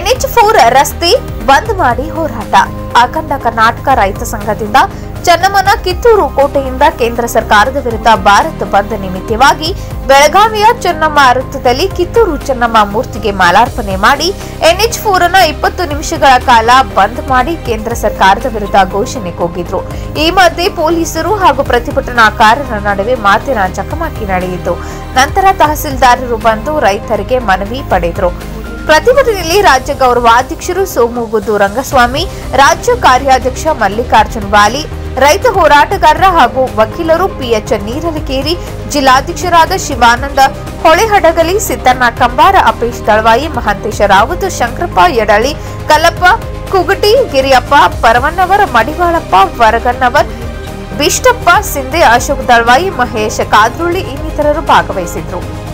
NH four ರಸ್ತೆ ಬಂದ್ ಮಾಡಿ ಹೋರಾಟ ಅಖಂಡ ಕರ್ನಾಟಕ ರೈತ ಸಂಘದಿಂದ ಚನ್ನಮ್ಮನ ಕಿತ್ತೂರು ಕೋಟೆಯಿಂದ ಕೇಂದ್ರ ಸರ್ಕಾರದ ವಿರುದ್ಧ ಭಾರತ್ ಬಂದ್ ನಿಮಿತ್ತವಾಗಿ ಬೆಳಗಾವಿಯ ಚೆನ್ನಮ್ಮ ವೃತ್ತದಲ್ಲಿ ಕಿತ್ತೂರು ಚೆನ್ನಮ್ಮ ಮೂರ್ತಿಗೆ ಮಾಲಾರ್ಪಣೆ ಮಾಡಿ ಎನ್ಎಚ್ ಫೋರ್ ಅನ್ನ ಇಪ್ಪತ್ತು ನಿಮಿಷಗಳ ಕಾಲ ಬಂದ್ ಮಾಡಿ ಕೇಂದ್ರ ಸರ್ಕಾರದ ವಿರುದ್ಧ ಘೋಷಣೆ ಕೂಗಿದ್ರು ಈ ಮಧ್ಯೆ ಪೊಲೀಸರು ಹಾಗೂ ಪ್ರತಿಭಟನಾಕಾರರ ನಡುವೆ ಮಾತಿನ ಚಕಮಕಿ ನಡೆಯಿತು ನಂತರ ತಹಸೀಲ್ದಾರರು ಬಂದು ರೈತರಿಗೆ ಮನವಿ ಪಡೆದರು ಪ್ರತಿಭಟನೆಯಲ್ಲಿ ರಾಜ್ಯ ಗೌರವಾಧ್ಯಕ್ಷರು ಸೋಮುಗುದ್ದು ರಂಗಸ್ವಾಮಿ ರಾಜ್ಯ ಕಾರ್ಯಾಧ್ಯಕ್ಷ ಮಲ್ಲಿಕಾರ್ಜುನ್ ವಾಲಿ ರೈತ ಹೋರಾಟಗಾರರ ಹಾಗೂ ವಕೀಲರು ಪಿಎಚ್ ನೀರಲಕೇರಿ ಜಿಲ್ಲಾಧ್ಯಕ್ಷರಾದ ಶಿವಾನಂದ ಹೊಳೆಹಡಗಲಿ ಸಿದ್ದಣ್ಣ ಕಂಬಾರ ಅಪೇಶ್ ದಳವಾಯಿ ಮಹಾಂತೇಶ ರಾವತ್ ಶಂಕರಪ್ಪ ಯಡಳಿ ಕಲ್ಲಪ್ಪ ಕುಗಟಿ ಗಿರಿಯಪ್ಪ ಪರವನ್ನವರ ಮಡಿವಾಳಪ್ಪ ವರಗನ್ನವರ್ ಬಿಷ್ಟಪ್ಪ ಸಿಂಧೆ ಅಶೋಕ್ ದಳ್ವಾಯಿ ಮಹೇಶ್ ಕಾದ್ರುಳ್ಳಿ ಇನ್ನಿತರರು ಭಾಗವಹಿಸಿದ್ರು